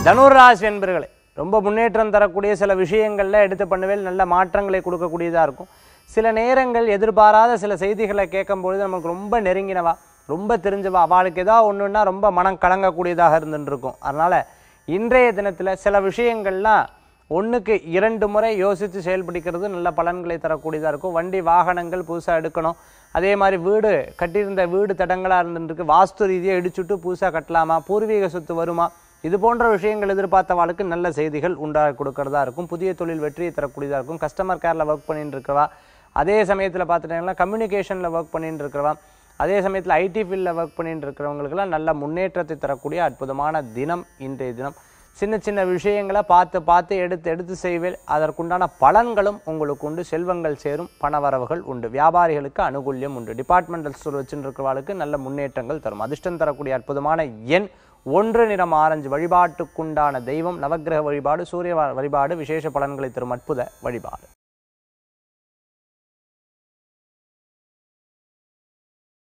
தனுராசி என்பர்களே ரொம்ப முன்னேற்றம் தரக்கூடிய சில விஷயங்கள்ல எடுத்து பண்ணுவேல் நல்ல மாற்றங்களை கொடுக்கக்கூடியதாக இருக்கும் சில நேரங்கள் எதிர்பாராத சில செய்திகளை கேட்கும் பொழுது நமக்கு ரொம்ப நெருங்கினவா ரொம்ப தெரிஞ்சவா அவளுக்கு ஏதாவது ஒன்றுன்னா ரொம்ப மனம் கலங்கக்கூடியதாக இருந்துட்டு இருக்கும் அதனால் இன்றைய தினத்தில் சில விஷயங்கள்லாம் ஒன்றுக்கு இரண்டு முறை யோசித்து செயல்படுகிறது நல்ல பலன்களை தரக்கூடியதாக இருக்கும் வண்டி வாகனங்கள் புதுசாக எடுக்கணும் அதே மாதிரி வீடு கட்டியிருந்த வீடு தடங்களாக இருந்துருக்கு வாஸ்து ரீதியாக இடிச்சுட்டு புதுசாக கட்டலாமா பூர்வீக சொத்து வருமா இது போன்ற விஷயங்கள் எதிர்பார்த்தவாளுக்கு நல்ல செய்திகள் உண்டாக கொடுக்கறதா இருக்கும் புதிய தொழில் வெற்றியை தரக்கூடியதாக இருக்கும் கஸ்டமர் கேரில் ஒர்க் பண்ணிட்டு இருக்கிறவா அதே சமயத்தில் பார்த்துட்டிங்கன்னா கம்யூனிகேஷனில் ஒர்க் பண்ணிட்டு இருக்கிறவா அதே சமயத்தில் ஐடி ஃபீல்டில் ஒர்க் பண்ணிட்டு இருக்கிறவங்களுக்கெல்லாம் நல்ல முன்னேற்றத்தை தரக்கூடிய அற்புதமான தினம் இன்றைய தினம் சின்ன சின்ன விஷயங்களை பார்த்து பார்த்து எடுத்து எடுத்து செய்வேல் அதற்குண்டான பலன்களும் உங்களுக்கு உண்டு செல்வங்கள் சேரும் பணவரவுகள் உண்டு வியாபாரிகளுக்கு அனுகூல்யம் உண்டு டிபார்ட்மெண்டல் ஸ்டோர் வச்சுட்டு இருக்கிறவர்களுக்கு நல்ல முன்னேற்றங்கள் தரும் அதிர்ஷ்டம் தரக்கூடிய அற்புதமான எண் ஒன்று நிறம் ஆரஞ்சு வழிபாட்டுக்குண்டான தெய்வம் நவக்கிரக வழிபாடு சூரிய வ- வழிபாடு விசேஷ பலன்களை தரும் அற்புத வழிபாடு